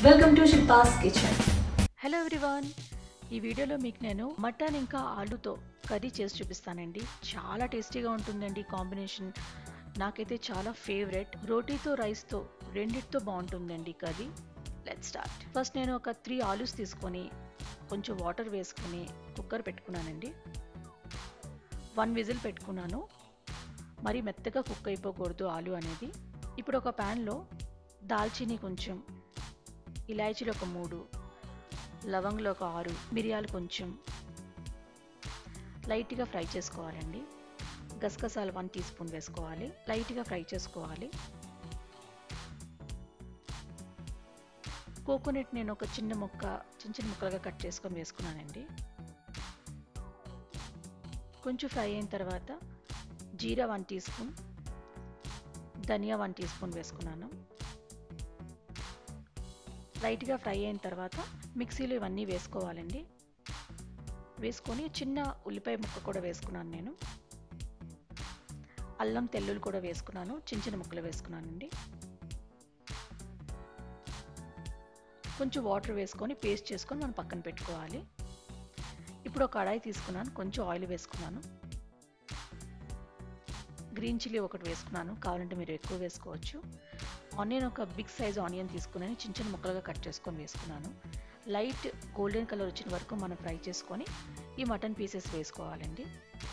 Welcome to Shilpa's Kitchen. Hello everyone ఈ వీడియోలో మీకు నేను మటన్ ఇంకా ఆలుతో కర్రీ చేసి చూపిస్తానండి చాలా టేస్టీగా ఉంటుందండి కాంబినేషన్ నాకైతే చాలా ఫేవరెట్ రోటీతో రైస్తో రెండిటితో బాగుంటుందండి కర్రీ లెట్ స్టార్ట్ ఫస్ట్ నేను ఒక త్రీ ఆలూస్ తీసుకొని కొంచెం వాటర్ వేసుకొని కుక్కర్ పెట్టుకున్నానండి వన్ విజిల్ పెట్టుకున్నాను మరి మెత్తగా కుక్ అయిపోకూడదు ఆలు అనేది ఇప్పుడు ఒక ప్యాన్లో దాల్చిని కొంచెం ఇలాచీలు ఒక మూడు లవంగులు ఒక ఆరు మిరియాలు కొంచెం లైట్గా ఫ్రై చేసుకోవాలండి గసగసాలు వన్ టీ స్పూన్ వేసుకోవాలి లైట్గా ఫ్రై చేసుకోవాలి కోకోనట్ నేను ఒక చిన్న ముక్క చిన్న చిన్న ముక్కలుగా కట్ చేసుకొని వేసుకున్నానండి కొంచెం ఫ్రై అయిన తర్వాత jeera one teaspoon dhania one teaspoon వేసుకున్నాను లైట్గా ఫ్రై అయిన తర్వాత మిక్సీలో ఇవన్నీ వేసుకోవాలండి వేసుకొని చిన్న ఉల్లిపాయ ముక్క కూడా వేసుకున్నాను నేను అల్లం తెల్లులు కూడా వేసుకున్నాను చిన్న చిన్న ముక్కలు వేసుకున్నానండి కొంచెం వాటర్ వేసుకొని పేస్ట్ చేసుకొని మనం పక్కన పెట్టుకోవాలి ఇప్పుడు ఒక కడాయి తీసుకున్నాను కొంచెం ఆయిల్ వేసుకున్నాను గ్రీన్ చిల్లీ ఒకటి వేసుకున్నాను కావాలంటే మీరు ఎక్కువ వేసుకోవచ్చు ఆనియన్ ఒక బిగ్ సైజ్ ఆనియన్ తీసుకున్నాను చిన్న చిన్న ముక్కలుగా కట్ చేసుకొని వేసుకున్నాను లైట్ గోల్డెన్ కలర్ వచ్చిన వరకు మనం ఫ్రై చేసుకొని ఈ మటన్ పీసెస్ వేసుకోవాలండి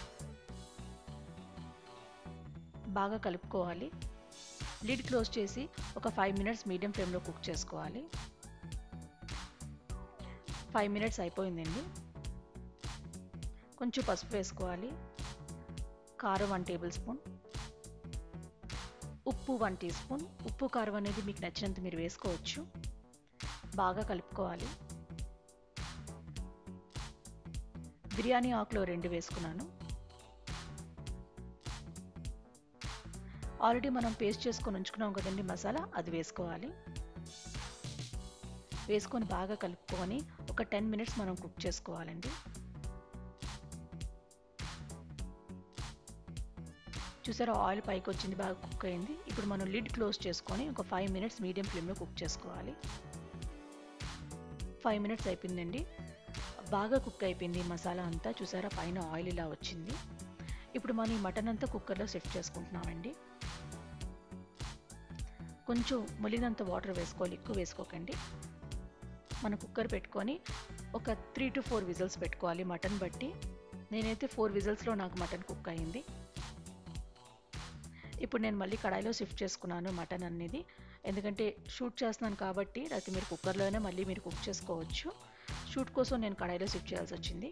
బాగా కలుపుకోవాలి లిడ్ క్లోజ్ చేసి ఒక ఫైవ్ మినిట్స్ మీడియం ఫ్లేమ్లో కుక్ చేసుకోవాలి ఫైవ్ మినిట్స్ అయిపోయిందండి కొంచెం పసుపు వేసుకోవాలి కారం వన్ టేబుల్ స్పూన్ ఉప్పు వన్ టీ స్పూన్ ఉప్పు కారం అనేది మీకు నచ్చినంత మీరు వేసుకోవచ్చు బాగా కలుపుకోవాలి బిర్యానీ ఆకులో రెండు వేసుకున్నాను ఆల్రెడీ మనం పేస్ట్ చేసుకొని ఉంచుకున్నాం కదండి మసాలా అది వేసుకోవాలి వేసుకొని బాగా కలుపుకొని ఒక టెన్ మినిట్స్ మనం కుక్ చేసుకోవాలండి చూసారా ఆయిల్ పైకి వచ్చింది బాగా కుక్ అయింది ఇప్పుడు మనం లిడ్ క్లోజ్ చేసుకొని ఒక ఫైవ్ మినిట్స్ మీడియం ఫ్లేమ్లో కుక్ చేసుకోవాలి ఫైవ్ మినిట్స్ అయిపోయిందండి బాగా కుక్ అయిపోయింది మసాలా అంతా చూసారా పైన ఆయిల్ ఇలా వచ్చింది ఇప్పుడు మనం ఈ మటన్ అంతా కుక్కర్లో సెట్ చేసుకుంటున్నామండి కొంచెం ములినంత వాటర్ వేసుకోవాలి ఎక్కువ వేసుకోకండి మన కుక్కర్ పెట్టుకొని ఒక త్రీ టు ఫోర్ విజిల్స్ పెట్టుకోవాలి మటన్ బట్టి నేనైతే ఫోర్ విజిల్స్లో నాకు మటన్ కుక్ అయింది ఇప్పుడు నేను మళ్ళీ కడాయిలో షిఫ్ట్ చేసుకున్నాను మటన్ అనేది ఎందుకంటే షూట్ చేస్తున్నాను కాబట్టి లేకపోతే మీరు కుక్కర్లోనే మళ్ళీ మీరు కుక్ చేసుకోవచ్చు షూట్ కోసం నేను కడాయిలో షిఫ్ట్ చేయాల్సి వచ్చింది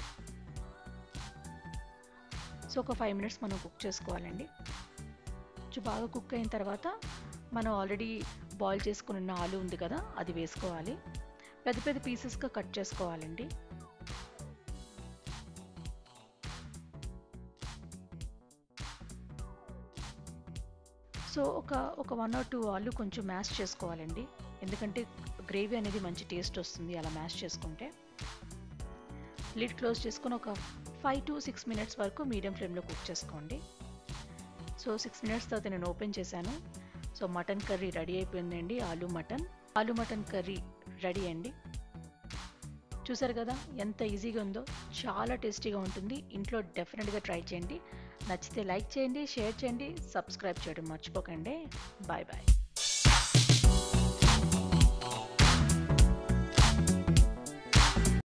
సో ఒక ఫైవ్ మినిట్స్ మనం కుక్ చేసుకోవాలండి కొంచెం బాగా కుక్ అయిన తర్వాత మనం ఆల్రెడీ బాయిల్ చేసుకుని ఉన్న ఆలు ఉంది కదా అది వేసుకోవాలి పెద్ద పెద్ద పీసెస్గా కట్ చేసుకోవాలండి సో ఒక ఒక వన్ ఆర్ టూ ఆలు కొంచెం మ్యాష్ చేసుకోవాలండి ఎందుకంటే గ్రేవీ అనేది మంచి టేస్ట్ వస్తుంది అలా మ్యాష్ చేసుకుంటే లిడ్ క్లోజ్ చేసుకొని ఒక ఫైవ్ టు సిక్స్ మినిట్స్ వరకు మీడియం ఫ్లేమ్లో కుక్ చేసుకోండి సో సిక్స్ మినిట్స్ తర్వాత నేను ఓపెన్ చేశాను సో మటన్ కర్రీ రెడీ అయిపోయిందండి ఆలు మటన్ ఆలు మటన్ కర్రీ రెడీ అండి చూసారు కదా ఎంత ఈజీగా ఉందో చాలా టేస్టీగా ఉంటుంది ఇంట్లో డెఫినెట్గా ట్రై చేయండి నచ్చితే లైక్ చేయండి షేర్ చేయండి సబ్స్క్రైబ్ చేయడం మర్చిపోకండి బాయ్ బాయ్